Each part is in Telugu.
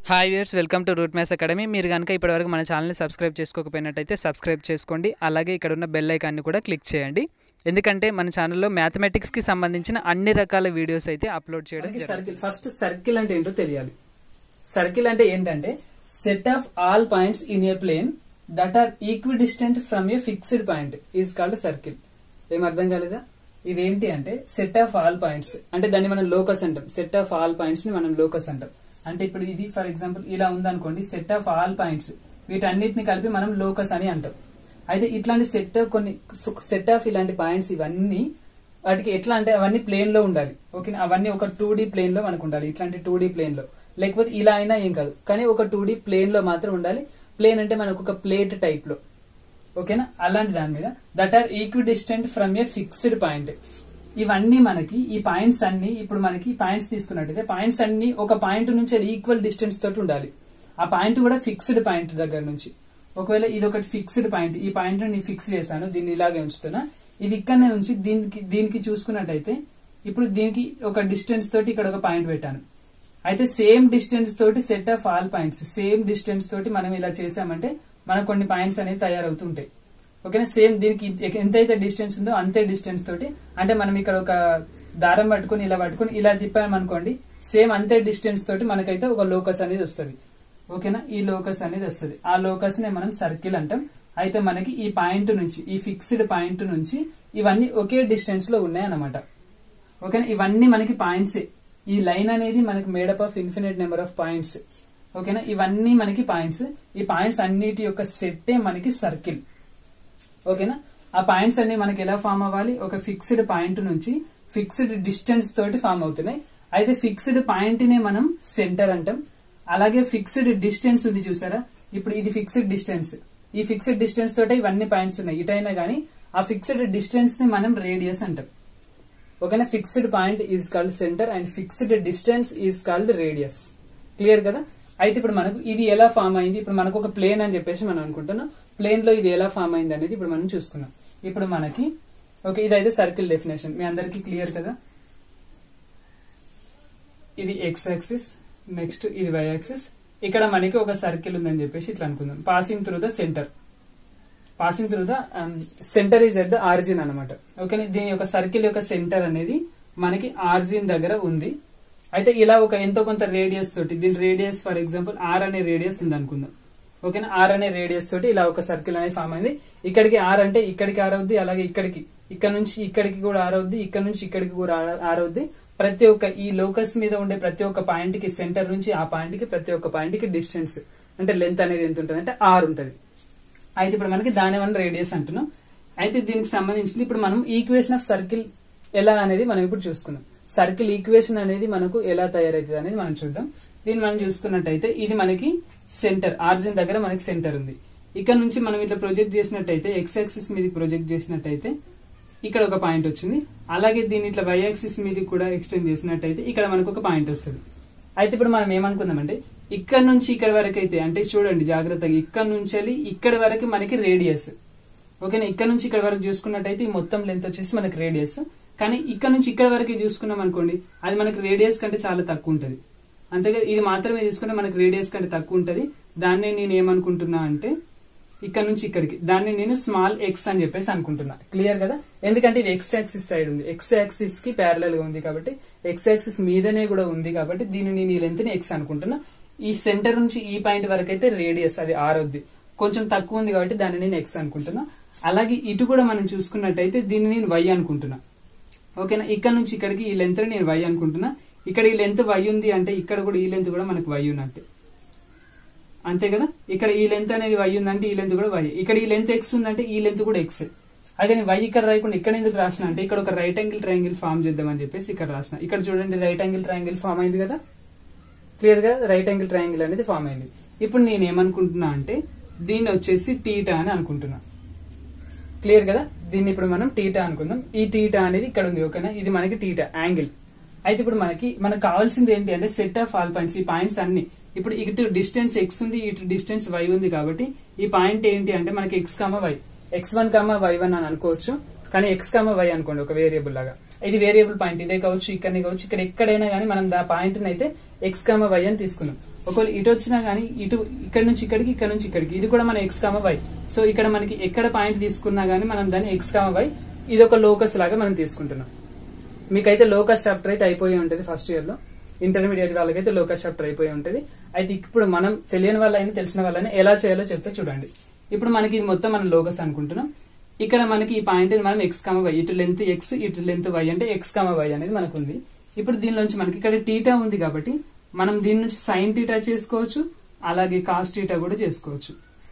Hi viewers welcome to Root Maths Academy మీరు కనుక ఇప్పటివరకు మన ఛానల్ని సబ్స్క్రైబ్ చేసుకోకపోయినట్టయితే సబ్స్క్రైబ్ చేసుకోండి అలాగే ఇక్కడ ఉన్న బెల్ ఐకాన్ని కూడా క్లిక్ చేయండి ఎందుకంటే మన ఛానల్లో మ్యాథమెటిక్స్కి సంబంధించిన అన్ని రకాల వీడియోస్ అయితే అప్లోడ్ చేయడం మనకి జరుగుతుంది. సర్కిల్ ఫస్ట్ సర్కిల్ అంటే ఏంటో తెలియాలి సర్కిల్ అంటే ఏంటంటే set of all points in a plane that are equidistant from a fixed point is called circle ఏం అర్థం కాలేదా ఇదేంటి అంటే సెట్ ఆఫ్ ఆల్ పాయింట్స్ అంటే దాన్ని మనం లోకస్ అంటాం సెట్ ఆఫ్ ఆల్ పాయింట్స్ ని మనం లోకస్ అంటాం అంటే ఇప్పుడు ఇది ఫర్ ఎగ్జాంపుల్ ఇలా ఉందనుకోండి సెట్ ఆఫ్ ఆల్ పాయింట్స్ వీటన్నిటిని కలిపి మనం లోకస్ అని అంటాం అయితే ఇట్లాంటి సెట్ కొన్ని సెట్ ఆఫ్ ఇలాంటి పాయింట్స్ ఇవన్నీ వాటికి ఎట్లా అంటే అవన్నీ ప్లేన్ లో ఉండాలి ఓకే అవన్నీ ఒక టూ డి ప్లేన్ లో మనకు ఉండాలి ఇట్లాంటి టూ డి ప్లేన్ లో లేకపోతే ఇలా అయినా ఏం కాదు కానీ ఒక టూ డి ప్లేన్ లో మాత్రం ఉండాలి ప్లేన్ అంటే మనకు ఒక ప్లేట్ టైప్ లో ఓకేనా అలాంటి దాని మీద that are equidistant from a fixed point ఇవన్నీ మనకి ఈ పాయింట్స్ అన్ని ఇప్పుడు మనకి పాయింట్స్ తీసుకున్నట్టయితే పాయింట్స్ అన్ని ఒక పాయింట్ నుంచి ఈక్వల్ డిస్టెన్స్ తోటి ఉండాలి ఆ పాయింట్ కూడా ఫిక్స్డ్ పాయింట్ దగ్గర నుంచి ఒకవేళ ఇది ఒకటి ఫిక్స్డ్ పాయింట్ ఈ పాయింట్ నేను ఫిక్స్ చేశాను దీన్ని ఇలాగే ఉంచుతున్నా ఇది ఇక్కడనే ఉంచి దీనికి దీనికి చూసుకున్నట్టయితే ఇప్పుడు దీనికి ఒక డిస్టెన్స్ తోటి ఇక్కడ ఒక పాయింట్ పెట్టాను అయితే సేమ్ డిస్టెన్స్ తోటి set of all points same distance తోటి మనం ఇలా చేసామంటే మనకు కొన్ని పాయింట్స్ అనేవి తయారవుతుంటాయి ఓకేనా సేమ్ దీనికి ఎంతైతే డిస్టెన్స్ ఉందో అంతే డిస్టెన్స్ తోటి అంటే మనం ఇక్కడ ఒక దారం పట్టుకొని ఇలా పట్టుకొని ఇలా తిప్పామనుకోండి సేమ్ అంతే డిస్టెన్స్ తోటి మనకైతే ఒక లోకస్ అనేది వస్తుంది ఓకేనా ఈ లోకస్ అనేది వస్తుంది ఆ లోకస్ నే మనం సర్కిల్ అంటాం అయితే మనకి ఈ పాయింట్ నుంచి ఈ ఫిక్స్డ్ పాయింట్ నుంచి ఇవన్నీ ఒకే డిస్టెన్స్ లో ఉన్నాయి అన్నమాట ఓకేనా ఇవన్నీ మనకి పాయింట్స్ ఈ లైన్ అనేది మనకి made up of infinite number of points ఓకేనా ఇవన్నీ మనకి పాయింట్స్ ఈ పాయింట్స్ అన్నిటి యొక్క సెట్టే మనకి సర్కిల్ ఓకేనా ఆ పాయింట్స్ అన్ని మనకి ఎలా ఫామ్ అవ్వాలి ఒక ఫిక్స్డ్ పాయింట్ నుంచి ఫిక్స్డ్ డిస్టెన్స్ తోటి ఫామ్ అవుతున్నాయి అయితే ఫిక్స్డ్ పాయింట్ నే మనం సెంటర్ అంటాం అలాగే ఫిక్స్డ్ డిస్టెన్స్ ఉంది చూసారా ఇప్పుడు ఇది ఫిక్స్డ్ డిస్టెన్స్ ఈ ఫిక్స్డ్ డిస్టెన్స్ తోటే ఇవన్నీ పాయింట్స్ ఉన్నాయి ఇటైనా గానీ ఆ ఫిక్స్డ్ డిస్టెన్స్ ని మనం రేడియస్ అంటాం ఓకేనా fixed point is called centre and fixed distance is called radius clear కదా అయితే ఇప్పుడు మనకు ఇది ఎలా ఫామ్ అయింది ఇప్పుడు మనకు ఒక ప్లేన్ అని చెప్పేసి మనం అనుకుంటున్నాం ప్లేన్ లో ఇది ఎలా ఫామ్ అయింది అనేది ఇప్పుడు మనం చూసుకుందాం ఇప్పుడు మనకి ఓకే ఇదైతే సర్కిల్ డెఫినేషన్ మీ అందరికి క్లియర్ కదా ఇది ఎక్స్ యాక్సిస్ నెక్స్ట్ ఇది వై యాక్సిస్ ఇక్కడ మనకి ఒక సర్కిల్ ఉందని చెప్పేసి ఇట్లా అనుకుందాం passing through the centre passing through the centre is at the origin అనమాట ఓకే దీని యొక్క సర్కిల్ యొక్క సెంటర్ అనేది మనకి ఆరిజిన్ దగ్గర ఉంది అయితే ఇలా ఒక ఎంతో కొంత రేడియస్ తోటి దీని రేడియస్ ఫర్ ఎగ్జాంపుల్ ఆర్ అనే రేడియస్ ఉంది అనుకుందాం ఓకేనా ఆర్ అనే రేడియస్ తోటి ఇలా ఒక సర్కిల్ అనేది ఫామ్ అయింది ఇక్కడికి ఆర్ అంటే ఇక్కడికి ఆర్ అవుద్ది అలాగే ఇక్కడికి ఇక్కడ నుంచి ఇక్కడికి కూడా ఆర్ అవుద్ది ఇక్కడ నుంచి ఇక్కడికి కూడా ఆర్- ఆర్ అవుద్ది ప్రతి ఒక్క ఈ లోకస్ మీద ఉండే ప్రతి ఒక్క పాయింట్ కి సెంటర్ నుంచి ఆ పాయింట్ కి ప్రతి ఒక్క పాయింట్ కి డిస్టెన్స్ అంటే లెంత్ అనేది ఎంత ఉంటుంది అంటే ఆర్ ఉంటుంది అయితే ఇప్పుడు మనకి దాని వన్ రేడియస్ అంటున్నాం అయితే దీనికి సంబంధించింది ఇప్పుడు మనం ఈక్వేషన్ ఆఫ్ సర్కిల్ ఎలా అనేది మనం ఇప్పుడు చూసుకుందాం సర్కిల్ ఈక్వేషన్ అనేది మనకు ఎలా తయారైతుంది అనేది మనం చూద్దాం దీన్ని మనం చూసుకున్నట్టయితే ఇది మనకి సెంటర్ ఆర్జిన్ దగ్గర మనకి సెంటర్ ఉంది ఇక్కడ నుంచి మనం ఇట్లా ప్రొజెక్ట్ చేసినట్టయితే ఎక్స్ యాక్సిస్ మీదకి ప్రొజెక్ట్ చేసినట్టయితే ఇక్కడ ఒక పాయింట్ వచ్చింది అలాగే దీన్ని ఇట్లా వై యాక్సిస్ మీదకి కూడా ఎక్స్టెండ్ చేసినట్టయితే ఇక్కడ మనకు ఒక పాయింట్ వస్తుంది అయితే ఇప్పుడు మనం ఏమనుకుందామంటే ఇక్కడ నుంచి ఇక్కడ వరకు అయితే అంటే చూడండి జాగ్రత్తగా ఇక్కడ నుంచి వెళ్ళి ఇక్కడ వరకు మనకి రేడియస్ ఓకేనా ఇక్కడ నుంచి ఇక్కడ వరకు చూసుకున్నట్టయితే ఈ మొత్తం లెంత్ వచ్చేసి మనకి రేడియస్ కానీ ఇక్కడ నుంచి ఇక్కడ వరకు చూసుకున్నాం అనుకోండి అది మనకి రేడియస్ కంటే చాలా తక్కువ ఉంటది అంతేగా ఇది మాత్రమే తీసుకుంటే మనకి రేడియస్ కంటే తక్కువ ఉంటది దాన్నే నేను ఏమనుకుంటున్నా అంటే ఇక్కడ నుంచి ఇక్కడికి దాన్ని నేను స్మాల్ ఎక్స్ అని చెప్పేసి అనుకుంటున్నా క్లియర్ కదా ఎందుకంటే ఇది ఎక్స్ యాక్సిస్ సైడ్ ఉంది ఎక్స్ యాక్సిస్ కి ప్యారలల్ గా ఉంది కాబట్టి ఎక్స్ యాక్సిస్ మీదనే కూడా ఉంది కాబట్టి దీన్ని నేను ఈ లెంత్ ని ఎక్స్ అనుకుంటున్నా ఈ సెంటర్ నుంచి ఈ పాయింట్ వరకు అయితే రేడియస్ అది ఆర్ అవుద్ది కొంచెం తక్కువ ఉంది కాబట్టి దాన్ని నేను ఎక్స్ అనుకుంటున్నా అలాగే ఇటు కూడా మనం చూసుకున్నట్టయితే దీన్ని నేను వై అనుకుంటున్నా ఓకేనా ఇక్కడ నుంచి ఇక్కడికి ఈ లెంత్ నేను వై అనుకుంటున్నా ఇక్కడ ఈ లెంత్ వై ఉంది అంటే ఇక్కడ కూడా ఈ లెంత్ కూడా మనకు వై ఉన్నట్టే అంతే కదా ఇక్కడ ఈ లెంత్ అనేది వై ఉందంటే ఈ లెంత్ కూడా వై ఇక్కడ ఈ లెంత్ ఎక్స్ ఉందంటే ఈ లెంత్ కూడా ఎక్స్ అదే నేను వై ఇక్కడ రాయకుండా ఇక్కడ ఎందుకు రాసిన అంటే ఇక్కడ ఒక రైట్ యాంగిల్ ట్రయాంగిల్ ఫామ్ చేద్దామని చెప్పేసి ఇక్కడ రాసిన ఇక్కడ చూడండి రైట్ యాంగిల్ ట్రయాంగిల్ ఫామ్ అయింది కదా క్లియర్ గా రైట్ యాంగిల్ ట్రయాంగిల్ అనేది ఫామ్ అయింది ఇప్పుడు నేను ఏమనుకుంటున్నా అంటే దీన్ని వచ్చేసి టీటా అని అనుకుంటున్నా క్లియర్ కదా దీన్ని ఇప్పుడు మనం టీటా అనుకుందాం ఈ టీటా అనేది ఇక్కడ ఉంది ఓకేనా ఇది మనకి టీటా యాంగిల్ అయితే ఇప్పుడు మనకి మనకు కావాల్సింది ఏంటి అంటే సెట్ ఆఫ్ ఆల్ పాయింట్స్ ఈ పాయింట్స్ అన్ని ఇప్పుడు ఇటు డిస్టెన్స్ ఎక్స్ ఉంది ఇటు డిస్టెన్స్ వై ఉంది కాబట్టి ఈ పాయింట్ ఏంటి అంటే మనకి x comma y x one comma y one అని అనుకోవచ్చు కానీ ఎక్స్ కామ వై అనుకోండి ఒక వేరియబుల్ లాగా ఇది వేరియబుల్ పాయింట్ ఇదే కావచ్చు ఇక్కడనే కావచ్చు ఇక్కడ ఎక్కడైనా కానీ మనం దా పాయింట్ అయితే ఎక్స్ కామ వై అని తీసుకున్నాం ఒకవేళ ఇటు వచ్చినా గానీ ఇటు ఇక్కడ నుంచి ఇక్కడికి ఇక్కడ నుంచి ఇక్కడికి ఇది కూడా మన ఎక్స్ కామ వై సో ఇక్కడ మనకి ఎక్కడ పాయింట్ తీసుకున్నా గానీ మనం దాన్ని ఎక్స్ కామ వై ఇది ఒక లోకస్ లాగా మనం తీసుకుంటున్నాం మీకైతే లోకస్ చాప్టర్ అయితే అయిపోయి ఉంటుంది ఫస్ట్ ఇయర్ లో ఇంటర్మీడియట్ వాళ్ళకైతే లోకస్ చాప్టర్ అయిపోయి ఉంటుంది అయితే ఇప్పుడు మనం తెలియని వాళ్ళైనా తెలిసిన వాళ్ళని ఎలా చేయాలో చెప్తే చూడండి ఇప్పుడు మనకి ఇది మొత్తం మనం లోకస్ అనుకుంటున్నాం ఇక్కడ మనకి ఈ పాయింట్ మనం ఎక్స్ కామ వై ఇటు లెంత్ ఎక్స్ ఇటు లెంత్ వై అంటే ఎక్స్ కామ వై అనేది మనకు ఉంది ఇప్పుడు దీనిలోంచి మనకి ఇక్కడ టీటా ఉంది కాబట్టి మనం దీని నుంచి సైన్ టీటా చేసుకోవచ్చు అలాగే కాస్ టీటా కూడా చేసుకోవచ్చు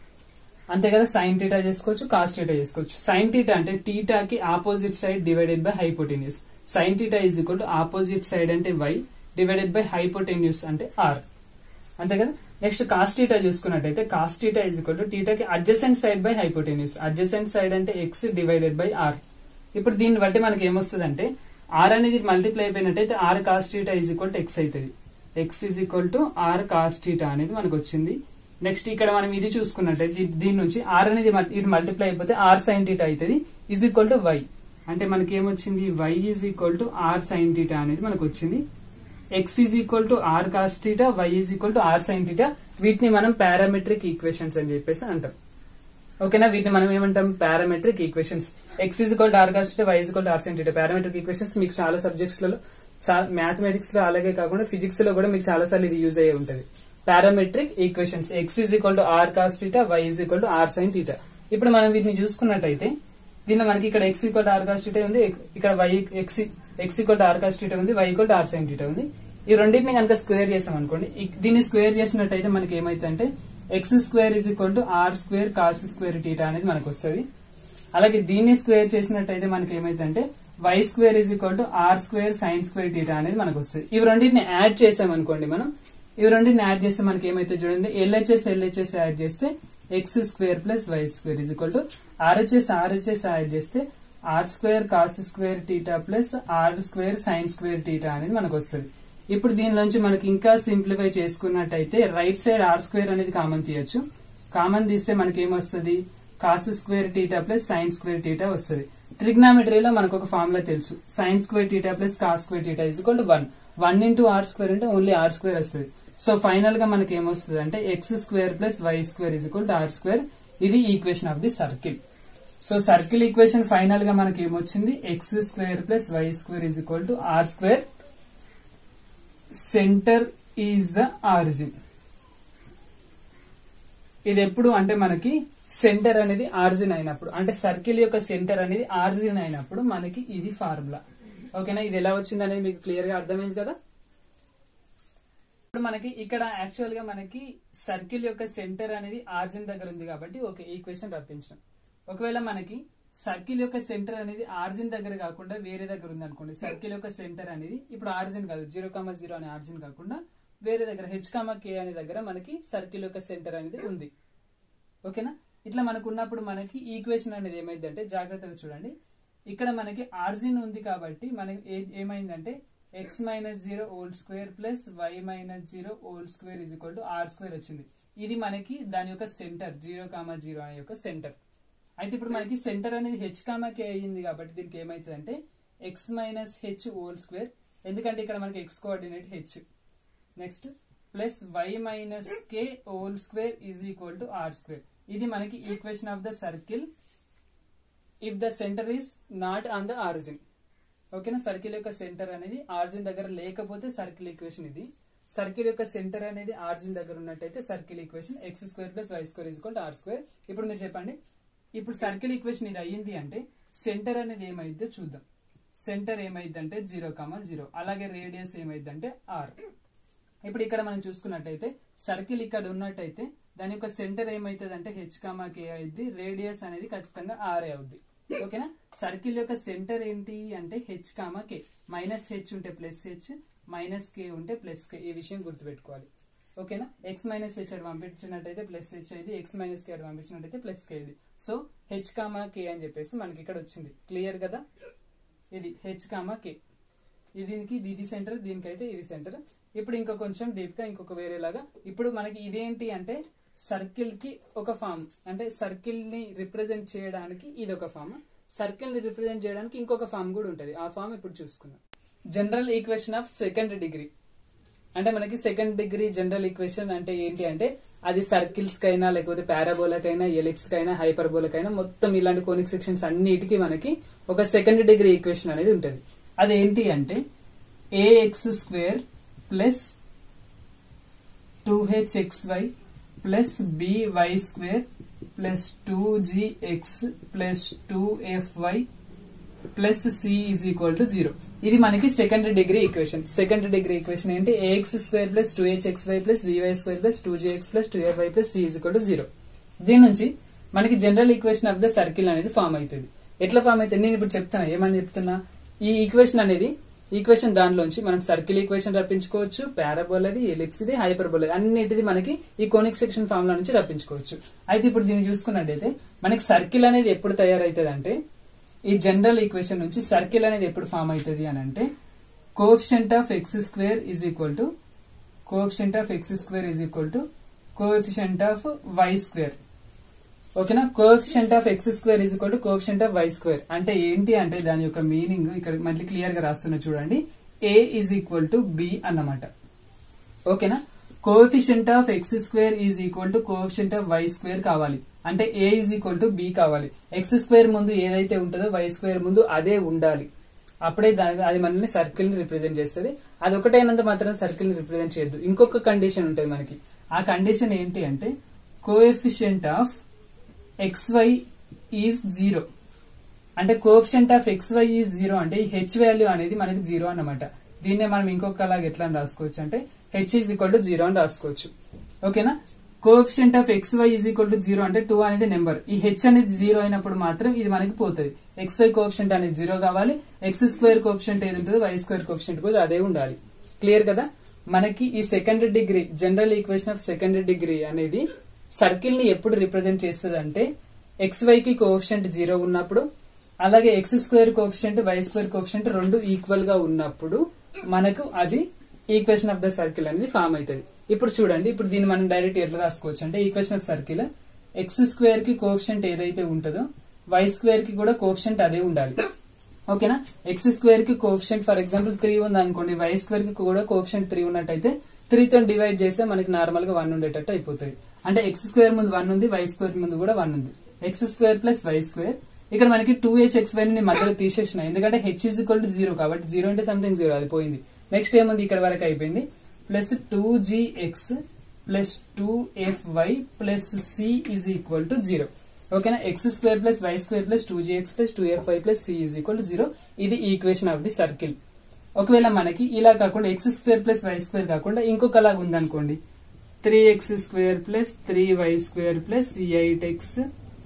అంతే కదా సైన్ టీటా చేసుకోవచ్చు కాస్ టీటా చేసుకోవచ్చు సైన్ టీటా అంటే టీటాకి opposite side divided by hypotenuse sine theta is equal to opposite side అంటే వై డివైడెడ్ బై హైపోటెన్యూస్ అంటే ఆర్ అంతే కదా నెక్స్ట్ కాస్టీటా చూసుకున్నట్టయితే కాస్టీటా ఈజ్ ఈక్వల్ టు టీటాకి adjacent side by hypotenuse adjacent side అంటే ఎక్స్ డివైడెడ్ బై ఆర్ ఇప్పుడు దీన్ని బట్టి మనకి ఏమొస్తుంది అంటే ఆర్ అనేది మల్టిప్లై అయిపోయినట్టయితే r cos theta is equal to X అవుతుంది x is equal to r cos theta అనేది మనకు వచ్చింది నెక్స్ట్ ఇక్కడ మనం ఇది చూసుకున్నట్టయితే ఇది- దీని నుంచి ఆర్ అనేది మల్- ఇది మల్టిప్లై అయిపోతే ఆర్ సైన్ టీటా అవుతుంది ఈజ్ ఈక్వల్ టు వై అంటే మనకి ఏమొచ్చింది y is equal to r sine theta అనేది మనకు వచ్చింది x is equal to r cos theta y is equal to r sine theta వీటిని మనం పారామెట్రిక్ ఈక్వేషన్స్ అని చెప్పేసి అంటాం ఓకేనా వీటిని మనం ఏమంటాం parametric equations x is equal to r cos theta y is equal to r sine theta parametric equations మీకు చాలా సబ్జెక్ట్స్ లలో మ్యాథమెటిక్స్ లో అలాగే కాకుండా ఫిజిక్స్ లో కూడా మీకు చాలా సార్లు ఇది యూజ్ అయ్యే ఉంటుంది parametric equations x is equal to r cos theta y is equal to r sine theta ఇప్పుడు మనం వీటిని చూసుకున్నట్టయితే దీనిలో మనకి ఇక్కడ x equal to r cos theta ఉంది ఇక్కడ y x x equal to r cos theta ఉంది y equal to r sine theta ఉంది ఈ రెండింటిని కనుక స్క్వేర్ చేసాం అనుకోండి ఈ- దీన్ని స్క్వేర్ చేసినట్టయితే మనకి ఏమైతుందంటే x square is equal to r square cos square theta అనేది మనకు వస్తుంది అలాగే దీన్ని స్క్వేర్ చేసినట్టయితే మనకి ఏమైతుందంటే y square is equal to r square sine square theta అనేది మనకు వస్తుంది ఇవి రెండింటిని యాడ్ చేసాం అనుకోండి మనం ఇవి రెండింటిని యాడ్ చేస్తే మనకి ఏమైతే చూడండి ఎల్హెచ్ఎస్ ఎల్హెచ్ఎస్ యాడ్ చేస్తే x square plus y square is equal to RHS RHS add చేస్తే r square cos square theta plus r square sine square theta అనేది మనకు వస్తుంది ఇప్పుడు దీనిలోంచి మనకి ఇంకా సింప్లిఫై చేసుకున్నట్టయితే రైట్ సైడ్ ఆర్ స్క్వేర్ అనేది కామన్ తీయొచ్చు కామన్ తీస్తే మనకి ఏమొస్తుంది cos square theta plus sine square theta వస్తుంది ట్రిగ్నామెట్రీలో మనకు ఒక ఫార్ములా తెలుసు sine square theta plus cos square theta is equal to one one into r square అంటే ఓన్లీ ఆర్ స్క్వేర్ వస్తుంది సో ఫైనల్ గా మనకి ఏమొస్తుంది అంటే x square plus y square is equal to r square ఇది equation of the circle so circle equation final గా మనకి ఏమొచ్చింది x square plus y square is equal to r square centre is the origin ఇది ఎప్పుడు అంటే మనకి సెంటర్ అనేది ఆరిజిన్ అయినప్పుడు అంటే సర్కిల్ యొక్క సెంటర్ అనేది ఆరిజిన్ అయినప్పుడు మనకి ఇది ఫార్ములా ఓకేనా ఇది ఎలా వచ్చింది అనేది మీకు క్లియర్ గా అర్థమైంది కదా ఇప్పుడు మనకి ఇక్కడ యాక్చువల్ గా మనకి సర్కిల్ యొక్క సెంటర్ అనేది ఆరిజిన్ దగ్గర ఉంది కాబట్టి ఓకే ఈ క్వశ్చన్ రప్పించడం ఒకవేళ మనకి సర్కిల్ యొక్క సెంటర్ అనేది ఆరిజిన్ దగ్గర కాకుండా వేరే దగ్గర ఉంది అనుకోండి సర్కిల్ యొక్క సెంటర్ అనేది ఇప్పుడు ఆరిజిన్ కాదు జీరో కామా జీరో అనే ఆరిజిన్ కాకుండా వేరే దగ్గర హెచ్ కామా కే అనే దగ్గర మనకి సర్కిల్ యొక్క సెంటర్ అనేది ఉంది ఓకేనా ఇట్లా మనకు ఉన్నప్పుడు మనకి ఈక్వేషన్ అనేది ఏమైందంటే జాగ్రత్తగా చూడండి ఇక్కడ మనకి ఆర్జిన్ ఉంది కాబట్టి మనకి ఏ- ఏమైందంటే x minus zero whole square plus y minus zero whole square is equal to r square వచ్చింది ఇది మనకి దాని యొక్క సెంటర్ జీరో కామా జీరో అనే యొక్క సెంటర్ అయితే ఇప్పుడు మనకి సెంటర్ అనేది హెచ్ కామాకి అయ్యింది కాబట్టి దీనికి ఏమైతుంది అంటే x minus h whole square ఎందుకంటే ఇక్కడ మనకి x coordinate h next plus y minus k whole square is equal to r square ఇది మనకి equation of the circle if the centre is not on the origin ఓకేనా సర్కిల్ యొక్క సెంటర్ అనేది ఆరిజిన్ దగ్గర లేకపోతే సర్కిల్ ఈక్వేషన్ ఇది సర్కిల్ యొక్క సెంటర్ అనేది ఆరిజిన్ దగ్గర ఉన్నట్టయితే circle equation x square plus y square is equal to r square ఇప్పుడు మీరు చెప్పండి ఇప్పుడు సర్కిల్ ఈక్వేషన్ ఇది అయ్యింది అంటే సెంటర్ అనేది ఏమైద్దో చూద్దాం సెంటర్ ఏమైందంటే జీరో కామా జీరో అలాగే రేడియస్ ఏమైందంటే ఆర్ ఇప్పుడు ఇక్కడ మనం చూసుకున్నట్టయితే సర్కిల్ ఇక్కడ ఉన్నట్టయితే దాని యొక్క సెంటర్ ఏమైతుంది అంటే హెచ్ కామా కే అయింది రేడియస్ అనేది ఖచ్చితంగా ఆర్ఏ అవుద్ది ఓకేనా సర్కిల్ యొక్క సెంటర్ ఏంటి అంటే h comma k minus h ఉంటే ప్లస్ హెచ్ మైనస్ కే ఉంటే ప్లస్ కే ఈ విషయం గుర్తుపెట్టుకోవాలి ఓకేనా ఎక్స్ మైనస్ హెచ్ అటు పంపించినట్టయితే ప్లస్ హెచ్ అయింది ఎక్స్ మైనస్ కే అటు పంపించినట్టయితే ప్లస్ కే అయింది సో హెచ్ కామా కే అని చెప్పేసి మనకి ఇక్కడ వచ్చింది క్లియర్ కదా ఇది హెచ్ కామా కే దీనికి ఇది ఇది సెంటర్ దీనికైతే ఇది సెంటర్ ఇప్పుడు ఇంకా కొంచెం డీప్ గా ఇంకొక వేరేలాగా ఇప్పుడు మనకి ఇదేంటి అంటే సర్కిల్ కి ఒక ఫామ్ అంటే సర్కిల్ ని రిప్రజెంట్ చేయడానికి ఇది ఒక ఫామ్ సర్కిల్ ని రిప్రజెంట్ చేయడానికి ఇంకొక ఫామ్ కూడా ఉంటది ఆ ఫామ్ ఇప్పుడు చూసుకుందాం general equation of second degree అంటే మనకి సెకండ్ డిగ్రీ జనరల్ ఈక్వేషన్ అంటే ఏంటి అంటే అది సర్కిల్స్ కైనా లేకపోతే పారాబోలకైనా ఎలిప్స్ కైనా హైపర్బోలకైనా మొత్తం ఇలాంటి కోనిక్ సెక్షన్స్ అన్నిటికీ మనకి ఒక సెకండ్ డిగ్రీ ఈక్వేషన్ అనేది ఉంటుంది అదేంటి అంటే a x square plus two h x y plus b y square plus two g x plus two f y plus c is equal to zero ఇది మనకి second degree equation second degree equation ఏంటి a x square plus two h x y plus b y square plus two g x plus two f y plus c is equal to zero దీని నుంచి మనకి general equation of the circle అనేది ఫామ్ అవుతుంది ఎట్లా ఫామ్ అవుతుంది నేను ఇప్పుడు చెప్తాను ఏమని చెప్తున్నా ఈ ఈక్వేషన్ అనేది ఈక్వేషన్ దానిలోంచి మనం సర్కిల్ ఈక్వేషన్ రప్పించుకోవచ్చు పారాబోలది ఎలిప్స్ది హైపర్బోలది అన్నిటిది మనకి ఈ కోనిక్ సెక్షన్ ఫార్ములా నుంచి రప్పించుకోవచ్చు అయితే ఇప్పుడు దీన్ని చూసుకున్నట్టయితే మనకి సర్కిల్ అనేది ఎప్పుడు తయారవుతుంది అంటే ఈ జనరల్ ఈక్వేషన్ నుంచి సర్కిల్ అనేది ఎప్పుడు ఫామ్ అవుతుంది అని అంటే coefficient of x square is equal to coefficient of x square is equal to coefficient of y square ఓకేనా coefficient of x square is equal to coefficient of y square అంటే ఏంటి అంటే దాని యొక్క మీనింగ్ ఇక్కడ మళ్ళీ క్లియర్ గా రాస్తున్నా చూడండి a is equal to b అన్నమాట ఓకేనా coefficient of x square is equal to coefficient of y square కావాలి అంటే a is equal to b కావాలి ఎక్స్ స్క్వేర్ ముందు ఏదైతే ఉంటుందో వై స్క్వేర్ ముందు అదే ఉండాలి అప్పుడే దాని అది మనల్ని సర్కిల్ ని రిప్రజెంట్ చేస్తుంది అది ఒకటైనంత మాత్రం సర్కిల్ ని రిప్రజెంట్ చేయొద్దు ఇంకొక కండిషన్ ఉంటుంది మనకి ఆ కండిషన్ ఏంటి అంటే coefficient of xy is zero అంటే coefficient of xy is zero అంటే ఈ హెచ్ వాల్యూ అనేది మనకి జీరో అన్నమాట దీన్నే మనం ఇంకొకలాగా ఎట్లా అని రాసుకోవచ్చు అంటే h is equal to zero అని రాసుకోవచ్చు ఓకేనా coefficient of xy is equal to zero అంటే టూ అనేది నెంబర్ ఈ హెచ్ అనేది జీరో అయినప్పుడు మాత్రం ఇది మనకి పోతుంది xy కోఎఫిషియంట్ అనేది జీరో కావాలి ఎక్స్ స్క్వేర్ కోఎఫిషియంట్ ఏది ఉంటుందో వై స్క్వేర్ కోఎఫిషియంట్ కూడా అదే ఉండాలి క్లియర్ కదా మనకి ఈ second degree general equation of second degree అనేది సర్కిల్ ని ఎప్పుడు రిప్రజెంట్ చేస్తుంది అంటే ఎక్స్ వై కి కోఎఫిషియంట్ జీరో ఉన్నప్పుడు అలాగే x square coefficient y square coefficient రెండు ఈక్వల్ గా ఉన్నప్పుడు మనకు అది ఈక్వేషన్ ఆఫ్ ద సర్కిల్ అనేది ఫామ్ అవుతుంది ఇప్పుడు చూడండి ఇప్పుడు దీన్ని మనం డైరెక్ట్ ఎట్లా రాసుకోవచ్చు అంటే equation of circle x square కి కోఎఫిషియంట్ ఏదైతే ఉంటుందో వై స్క్వేర్ కి కూడా కోఎఫిషియంట్ అదే ఉండాలి ఓకేనా ఎక్స్ స్క్వేర్ కి కోఎఫిషియంట్ ఫర్ ఎగ్జాంపుల్ త్రీ ఉంది అనుకోండి వై స్క్వేర్ కి కూడా కోఎఫిషియంట్ త్రీ ఉన్నట్టయితే త్రీ తో డివైడ్ చేస్తే మనకి నార్మల్ గా వన్ ఉండేటట్టు అయిపోతుంది అంటే ఎక్స్ స్క్వేర్ ముందు వన్ ఉంది వై స్క్వేర్ ముందు కూడా వన్ ఉంది x square plus y square ఇక్కడ మనకి టూ హెచ్ ఎక్స్ వై ని మధ్యలో తీసేసిన ఎందుకంటే h is equal to zero కాబట్టి జీరో అంటే సంథింగ్ జీరో అది పోయింది నెక్స్ట్ ఏముంది ఇక్కడ వరకు అయిపోయింది plus two g x plus two f y plus c is equal to zero ఓకేనా x square plus y square plus two x plus two f y plus c is equal to zero ఇది ఈక్వేషన్ ఆఫ్ ది సర్కిల్ ఒకవేళ మనకి ఇలా కాకుండా x square plus y square కాకుండా ఇంకొకలాగా ఉందనుకోండి three x square plus three y square plus eight x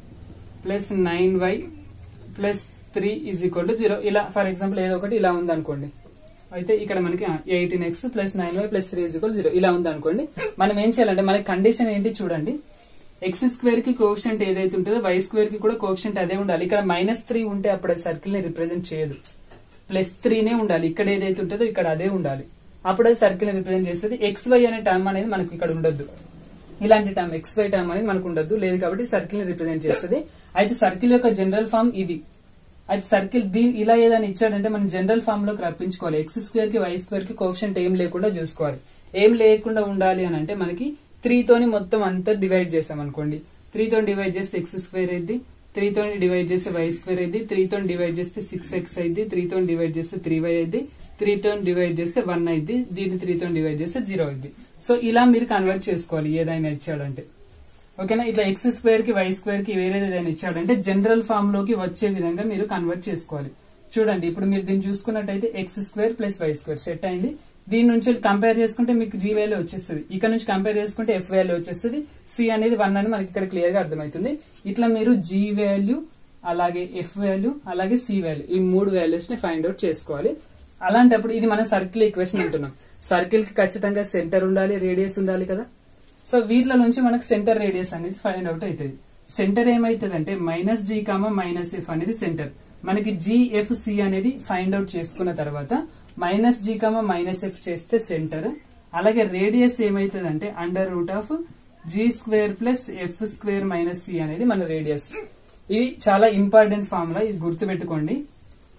plus nine y plus three is equal to zero ఇలా ఫర్ ఎగ్జాంపుల్ ఏదో ఒకటి ఇలా ఉంది అనుకోండి అయితే ఇక్కడ మనకి eighteen x plus nine y plus three is equal zero ఇలా ఉంది అనుకోండి మనం ఏం చేయాలంటే మన కండిషన్ ఏంటి చూడండి ఎక్స్ స్క్వేర్ కి కోఫిషియంట్ ఏదైతే ఉంటుందో వై స్క్వేర్ కి కూడా కోఫిషియంట్ అదే ఉండాలి ఇక్కడ మైనస్ త్రీ ఉంటే అప్పుడు సర్కిల్ ని రిప్రజెంట్ చేయదు ప్లస్ త్రీనే ఉండాలి ఇక్కడ ఏదైతే ఉంటుందో ఇక్కడ అదే ఉండాలి అప్పుడు అది సర్కిల్ ని రిప్రజెంట్ చేస్తుంది ఎక్స్ వై అనే టర్మ్ అనేది మనకు ఇక్కడ ఉండొద్దు ఇలాంటి టర్మ్ ఎక్స్ వై టర్మ్ అనేది మనకు ఉండొద్దు లేదు కాబట్టి సర్కిల్ ని రిప్రజెంట్ చేస్తుంది అయితే సర్కిల్ యొక్క జనరల్ ఫామ్ ఇది అయితే సర్కిల్ దీని ఇలా ఏదైనా ఇచ్చాడంటే మనం జనరల్ ఫామ్ లోకి రప్పించుకోవాలి ఎక్స్ స్క్వేర్ కి వై స్క్వేర్ కి కోఫిషియంట్ ఏం లేకుండా చూసుకోవాలి ఏం లేకుండా ఉండాలి అని అంటే మనకి త్రీ తోని మొత్తం అంతా డివైడ్ చేసాం అనుకోండి త్రీ తోని డివైడ్ చేస్తే ఎక్స్ స్క్వేర్ అయింది త్రీ తోని డివైడ్ చేస్తే వై స్క్వేర్ అయింది త్రీ తోని డివైడ్ చేస్తే సిక్స్ ఎక్స్ అయింది త్రీ తోని డివైడ్ చేస్తే త్రీ వై అయింది త్రీ తోని డివైడ్ చేస్తే వన్ అయింది దీన్ని త్రీ తోని డివైడ్ చేస్తే జీరో అయింది సో ఇలా మీరు కన్వర్ట్ చేసుకోవాలి ఏదైనా ఇచ్చాడంటే ఓకేనా ఇట్లా ఎక్స్ స్క్వేర్ కి వై స్క్వేర్ కి వేరే ఏదైనా ఇచ్చాడంటే జనరల్ ఫామ్ లోకి వచ్చే విధంగా మీరు కన్వర్ట్ చేసుకోవాలి చూడండి ఇప్పుడు మీరు దీన్ని చూసుకున్నట్టయితే x square plus y square set అయింది దీని నుంచి కంపేర్ చేసుకుంటే మీకు జీ వాల్యూ వచ్చేస్తుంది ఇక్కడ నుంచి కంపేర్ చేసుకుంటే ఎఫ్ వాల్యూ వచ్చేస్తుంది సి అనేది వన్ అని మనకి ఇక్కడ క్లియర్ గా అర్థమవుతుంది ఇట్లా మీరు జీ వాల్యూ అలాగే ఎఫ్ వాల్యూ అలాగే సి వాల్యూ ఈ మూడు వాల్యూస్ ని ఫైండ్ అవుట్ చేసుకోవాలి అలాంటప్పుడు ఇది మనం సర్కిల్ ఈక్వేషన్ అంటున్నాం సర్కిల్ కి ఖచ్చితంగా సెంటర్ ఉండాలి రేడియస్ ఉండాలి కదా సో వీటిలో నుంచి మనకు సెంటర్ రేడియస్ అనేది ఫైండ్ అవుట్ అవుతుంది సెంటర్ ఏమైతుంది అంటే minus G comma minus F అనేది సెంటర్ మనకి జిఎఫ్ సి అనేది ఫైండ్ అవుట్ చేసుకున్న తర్వాత minus G comma minus F చేస్తే సెంటర్ అలాగే రేడియస్ ఏమైతుంది అంటే under root of G square plus F square minus C అనేది మన రేడియస్ ఇది చాలా ఇంపార్టెంట్ ఫార్ములా ఇది గుర్తుపెట్టుకోండి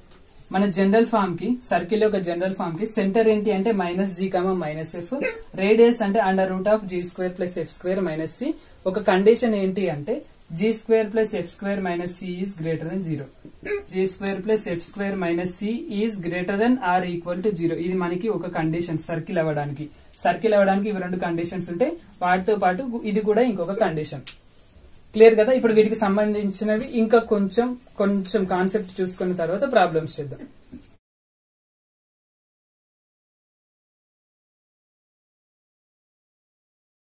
మన జనరల్ ఫామ్ కి సర్కిల్ యొక్క జనరల్ ఫామ్ కి సెంటర్ ఏంటి అంటే minus G comma minus F radius అంటే under root of G square plus F square minus C ఒక కండిషన్ ఏంటి అంటే G square plus F square minus C is greater than zero G square plus F square minus C is greater than or equal to zero ఇది మనకి ఒక కండిషన్ సర్కిల్ అవ్వడానికి సర్కిల్ అవ్వడానికి ఇవి రెండు కండిషన్స్ ఉంటాయి వాటితో పాటు ఇది కూడా ఇంకొక కండిషన్ క్లియర్ కదా ఇప్పుడు వీటికి సంబంధించినవి ఇంకా కొంచెం కొంచెం కాన్సెప్ట్ చూసుకున్న తర్వాత ప్రాబ్లమ్స్ చేద్దాం